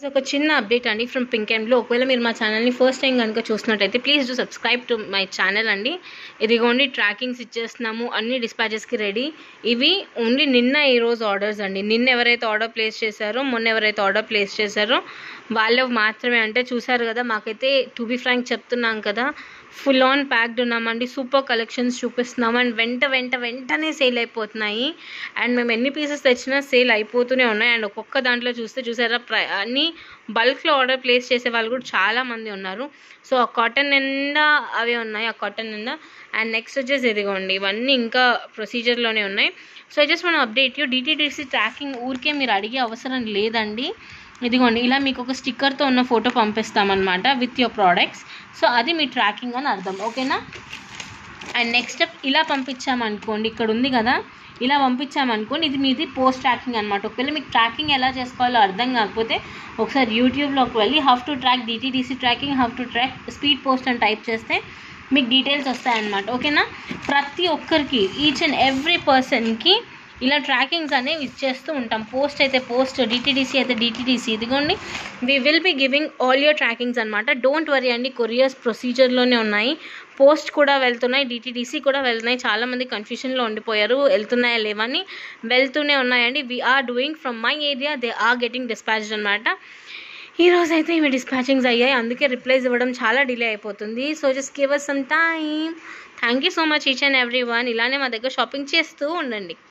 ఇది ఒక చిన్న అప్డేట్ అండి ఫ్రమ్ పింక్ అండ్ బ్లూ ఒకవేళ మీరు మా ఛానల్ని ఫస్ట్ టైం కనుక చూసినట్టయితే please do subscribe to my channel అండి ఇదిగోండి ట్రాకింగ్స్ ఇచ్చేస్తున్నాము అన్ని డిస్పాచెస్కి రెడీ ఇవి ఓన్లీ నిన్న ఈ రోజు ఆర్డర్స్ అండి నిన్న ఎవరైతే ఆర్డర్ ప్లేస్ చేశారో మొన్న ఎవరైతే ఆర్డర్ ప్లేస్ చేశారో వాళ్ళు మాత్రమే అంటే చూసారు కదా మాకైతే టు బి ఫ్రాంక్ చెప్తున్నాం కదా ఫుల్ ఆన్ ప్యాక్డ్ ఉన్నామండి సూపర్ కలెక్షన్స్ చూపిస్తున్నాం అండ్ వెంట వెంట వెంటనే సేల్ అయిపోతున్నాయి అండ్ మేము ఎన్ని పీసెస్ తెచ్చినా సేల్ అయిపోతూనే ఉన్నాయి అండ్ ఒక్కొక్క దాంట్లో చూస్తే చూసారా ప్ర అన్ని బల్క్లో ఆర్డర్ ప్లేస్ చేసే వాళ్ళు కూడా చాలా మంది ఉన్నారు సో ఆ కాటన్ నిండా అవే ఉన్నాయి ఆ కాటన్ నిండా అండ్ నెక్స్ట్ వచ్చేసి ఇదిగోండి ఇవన్నీ ఇంకా ప్రొసీజర్లోనే ఉన్నాయి సో ఐ జస్ట్ మన అప్డేట్ యూ డిటీడీసీ ట్రాకింగ్ ఊరికే మీరు అడిగే అవసరం లేదండి ఇదిగోండి ఇలా మీకు ఒక స్టిక్కర్తో ఉన్న ఫోటో పంపిస్తామన్నమాట విత్ యువర్ ప్రోడక్ట్స్ సో అది మీ ట్రాకింగ్ అని అర్థం ఓకేనా అండ్ నెక్స్ట్ స్టెప్ ఇలా పంపించామనుకోండి ఇక్కడ ఉంది కదా ఇలా పంపించామనుకోండి ఇది మీది పోస్ట్ ట్రాకింగ్ అనమాట ఒకవేళ మీకు ట్రాకింగ్ ఎలా చేసుకోవాలో అర్థం కాకపోతే ఒకసారి యూట్యూబ్లోకి వెళ్ళి how to track DTDC tracking how to track speed post అని టైప్ చేస్తే మీకు డీటెయిల్స్ వస్తాయన్నమాట ఓకేనా ప్రతి ఒక్కరికి ఈచ్ అండ్ ఎవ్రీ పర్సన్కి ఇలా ట్రాకింగ్స్ అనేవి ఇచ్చేస్తూ ఉంటాం పోస్ట్ అయితే పోస్ట్ డిటీడీసీ అయితే డిటీడీసీ ఇదిగోండి we will be giving all your trackings అనమాట డోంట్ వరీ అండి కొరియర్స్ ప్రొసీజర్లోనే ఉన్నాయి పోస్ట్ కూడా వెళ్తున్నాయి డిటీడీసీ కూడా వెళ్తున్నాయి చాలామంది కన్ఫ్యూషన్లో ఉండిపోయారు వెళ్తున్నాయా లేవని వెళ్తూనే ఉన్నాయండి we're doing from my area they are getting dispatched అనమాట ఈ రోజు అయితే ఇవి డిస్పాచింగ్స్ అయ్యాయి అందుకే రిప్లైస్ ఇవ్వడం చాలా డిలే అయిపోతుంది so just give us some time thank you so much each and every one ఇలానే మా దగ్గర షాపింగ్ చేస్తూ ఉండండి